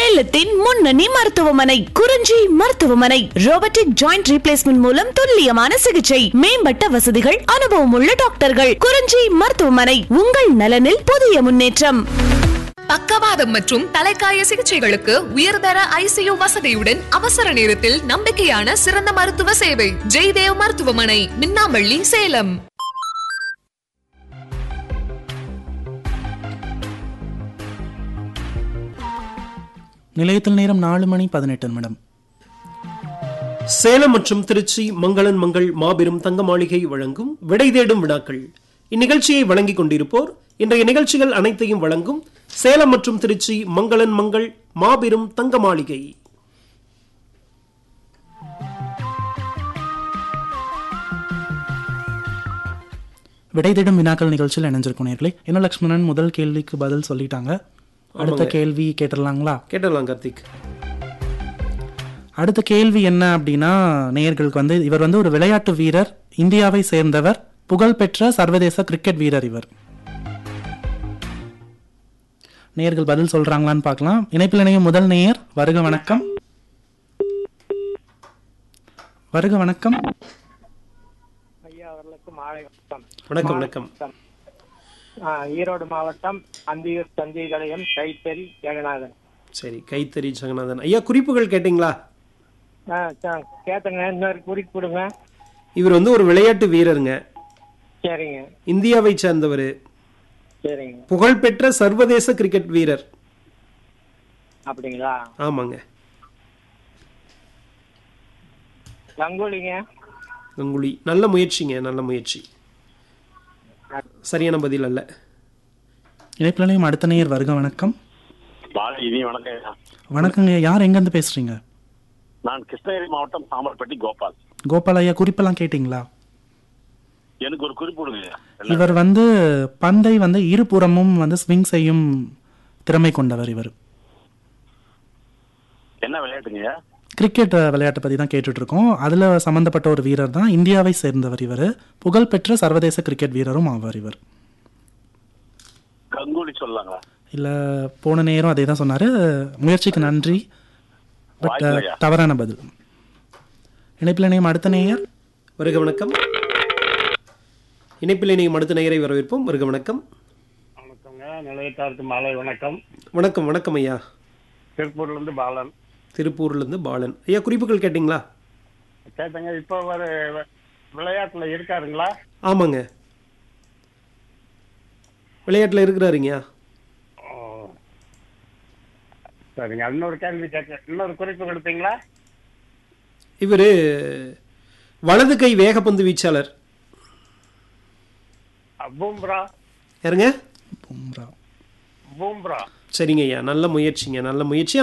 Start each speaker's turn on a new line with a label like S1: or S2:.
S1: சேலத்தின் முன்னணி மருத்துவமனை குறிஞ்சி மருத்துவமனை ரோபோட்டிக் ஜாயிண்ட் ரீப்ளேஸ்மெண்ட் மூலம் துல்லியமான சிகிச்சை மேம்பட்ட வசதிகள் அனுபவமுள்ள டாக்டர்கள் குறிஞ்சி மருத்துவமனை உங்கள் நலனில் புதிய முன்னேற்றம்
S2: பக்கவாதம் மற்றும் தலைக்காய சிகிச்சைகளுக்கு உயர்தர ஐசியு வசதியுடன் அவசர நேரத்தில் நம்பிக்கையான சிறந்த மருத்துவ சேவை ஜெய்தேவ் மருத்துவமனை மின்னாம்பள்ளி சேலம்
S3: நிலையத்தில் நேரம் நாலு மணி பதினெட்டு நிமிடம்
S4: சேலம் மற்றும் திருச்சி மங்களன் மங்கள் மாபெரும் தங்க மாளிகை வழங்கும் விடை தேடும் வினாக்கள் இந்நிகழ்ச்சியை வழங்கிக் கொண்டிருப்போர் இன்றைய நிகழ்ச்சிகள் அனைத்தையும் வழங்கும் சேலம் மற்றும் திருச்சி மங்களன் மங்கள் மாபெரும் தங்க மாளிகை
S3: விடை தேடும் வினாக்கள் நிகழ்ச்சியில் இணைஞ்சிருக்கும் நேர்களே என்ன லக்ஷ்மணன் முதல் கேள்விக்கு பதில் சொல்லிட்டாங்க அடுத்த
S4: ஆமாங்க.
S3: கேள்வி கேட்டுடலாங்களா
S4: கேட்டலாம் கார்த்திக்
S3: அடுத்த கேள்வி என்ன அப்படின்னா நேயர்களுக்கு வந்து இவர் வந்து ஒரு விளையாட்டு வீரர் இந்தியாவை சேர்ந்தவர் புகழ்பெற்ற சர்வதேச கிரிக்கெட் வீரர் இவர் நேயர்கள் பதில் சொல்றாங்களான்னு பார்க்கலாம் இணைப்பில் இணையும் முதல் நேயர் வருக வணக்கம் வருக வணக்கம்
S5: ஐயா அவர்களுக்கு மாலை வணக்கம்
S4: வணக்கம் வணக்கம்
S5: ஆ, ஈரோடு மாவட்டம் அந்தியூர் தந்தி கலையம் கைத்தறி ஜெகநாதன்
S4: சரி கைத்தறி ஜெகநாதன் ஐயா குறிப்புகள் கேட்டிங்களா
S5: ஆ ச- கேட்டேங்க இன்னொரு குறிப்பு கொடுங்க
S4: இவர் வந்து ஒரு விளையாட்டு வீரருங்க
S5: சரிங்க
S4: இந்தியாவை சேர்ந்தவர்
S5: சரிங்க
S4: புகழ்பெற்ற சர்வதேச கிரிக்கெட் வீரர்
S5: அப்படிங்களா
S4: ஆமாங்க
S5: கங்குலிங்க
S4: கங்குலி நல்ல முயற்சிங்க நல்ல முயற்சி சரியான பதில் அல்ல
S3: இணைப்பில் இணையும் அடுத்த நேயர் வருக வணக்கம்
S6: பாலி இனி வணக்கம் ஐயா.
S3: வணக்கங்க யார் எங்கேருந்து பேசுறீங்க
S6: நான் கிருஷ்ணகிரி மாவட்டம் சாமர்பட்டி கோபால்
S3: கோபால் ஐயா குறிப்பெல்லாம் கேட்டிங்களா
S6: எனக்கு ஒரு குறிப்பு கொடுங்க ஐயா.
S3: இவர் வந்து பந்தை வந்து இருபுறமும் வந்து ஸ்விங் செய்யும் திறமை கொண்டவர் இவர்
S6: என்ன விளையாட்டுங்க ஐயா?
S3: கிரிக்கெட் விளையாட்டை பற்றி தான் கேட்டுட்டு இருக்கோம் அதில் சம்மந்தப்பட்ட ஒரு வீரர் தான் இந்தியாவை சேர்ந்தவர் இவர் புகழ்பெற்ற சர்வதேச கிரிக்கெட் வீரரும் ஆவார் இவர்
S6: கங்குலி சொல்லலாங்களா
S3: இல்லை போன நேரம் அதே தான் சொன்னார் முயற்சிக்கு நன்றி பட்
S6: வாய்ப்பில்லையா?
S3: தவறான பதில் இணைப்பில் இணையம் அடுத்த நேயர்
S4: வருக வணக்கம் இணைப்பில் இணையும் அடுத்த நேயரை வரவேற்போம் வருக வணக்கம்
S7: வணக்கங்க நிலையத்தாருக்கு மாலை வணக்கம்
S4: வணக்கம் வணக்கம் ஐயா
S7: திருப்பூர்ல இருந்து பாலன்
S4: திருப்பூர்ல இருந்து பாலன் ஐயா குறிப்புகள் கேட்டிங்களா
S7: கேட்டங்க இப்போ ஒரு வி- விளையாட்டுல இருக்காருங்களா
S4: ஆமாங்க விளையாட்டுல இருக்கிறாருங்க
S7: ஓ. சரிங்க இன்னொரு கேள்வி கேட்க இன்னொரு குறிப்பு கொடுப்பீங்களா
S4: இவர் வலது கை வேகப்பந்து வீச்சாளர்
S7: அ, பூம்ரா
S4: யாருங்க
S3: பும்ரா
S7: பூம்ரா
S4: சரிங்க ஐயா நல்ல முயற்சிங்க நல்ல முயற்சி